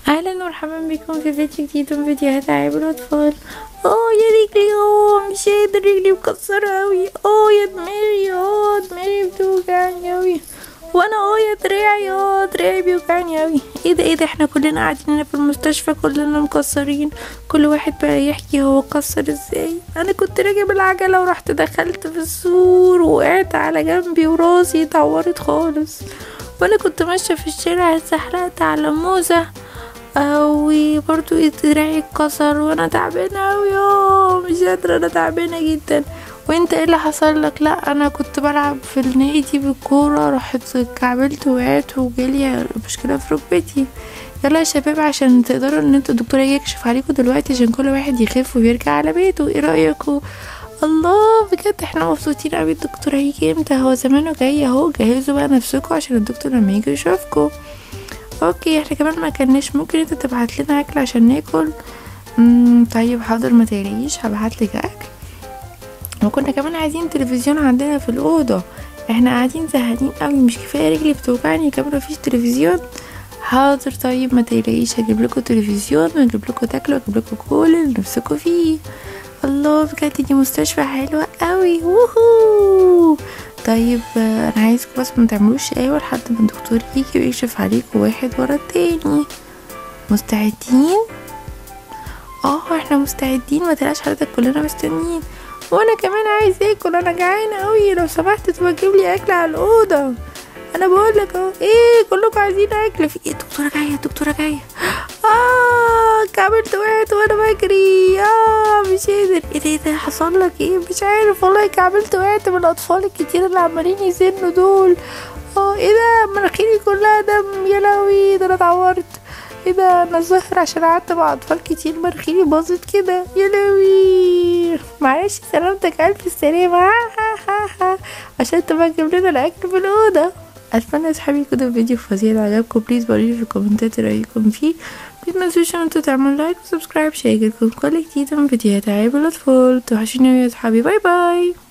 اهلا ومرحبا بكم في فيديو جديد من فيديوهات عيب الاطفال اوه يا رجلي اوه مش قادر رجلي مكسرة اوي اوه يا دماغي اوه دماغي بتوجعني اوي وانا اوه يا دراعي اوه دراعي بيوجعني اوي ايه ده ايه ده احنا كلنا قاعدين هنا في المستشفى كلنا مكسرين كل واحد بقى يحكي هو اتكسر ازاي انا كنت راكب العجلة ورحت دخلت في السور وقعت على جنبي وراسي اتعورت خالص وانا كنت ماشية في الشارع اتزحلقت على موزة وبرضو دراعي اتكسر وانا تعبانة اوي اه مش قادرة انا تعبانة جدا وانت ايه اللي حصل لك لا انا كنت بلعب في النادي بالكورة رحت كعبلت وقعت وجالي مشكلة في ركبتي يلا يا شباب عشان تقدروا ان انتوا الدكتور يجي يكشف عليكم دلوقتي عشان كل واحد يخف ويرجع على بيته ايه رأيكم الله بجد احنا مبسوطين اوي الدكتور هيجي امتى هو زمانه جاي اهو جهزوا بقى نفسكم عشان الدكتور لما يجي يشوفكم اوكي احنا كمان ما كناش ممكن انت تبعت لنا اكل عشان ناكل امم طيب حاضر ما تقلقيش هبعت لك اكل وكنا كمان عايزين تلفزيون عندنا في الاوضه احنا قاعدين زهقانين قوي مش كفايه رجلي بتوجعني كمان مفيش تلفزيون حاضر طيب ما تقلقيش هجيب لكم تلفزيون واجيب لكم تاكلوا واجيب لكم كل اللي نفسكم فيه الله بجد دي مستشفى حلوه قوي ووهو طيب انا عايزكم بس ما تعملوش ايوه لحد ما الدكتور يجي ويكشف عليكم واحد ورا التاني مستعدين اه احنا مستعدين ما تلاش حضرتك كلنا مستنيين وانا كمان عايز اكل انا جعانه قوي لو سمحت تبقى تجيب لي اكل على الاوضه انا بقول لك اهو ايه كلكم عايزين اكل في ايه الدكتوره جايه الدكتوره جايه اه كعبلت وقعت وانا بجري اه مش قادر ايه ده, ده حصل لك ايه مش عارف والله كعبلت وقعت من الاطفال الكتير اللي عمالين يزنوا دول اه ايه ده مناخيري كلها دم يا لهوي ده انا اتعورت ايه ده انا الظاهر عشان قعدت مع اطفال كتير مناخيري باظت كده يا لهوي معلش سلامتك الف سلامه عشان تبقى تجيب لنا الاكل في الاوضه اتمنى يا صحابي يكونوا الفيديو فظيع عجبكم بليز قولولي في الكومنتات رايكم فيه بليز متنسوش ان انتوا تعملوا لايك وسبسكرايب عشان يجيلكم كل جديد من فيديوهات عيب الاطفال توحشوني يا صحابي باي باي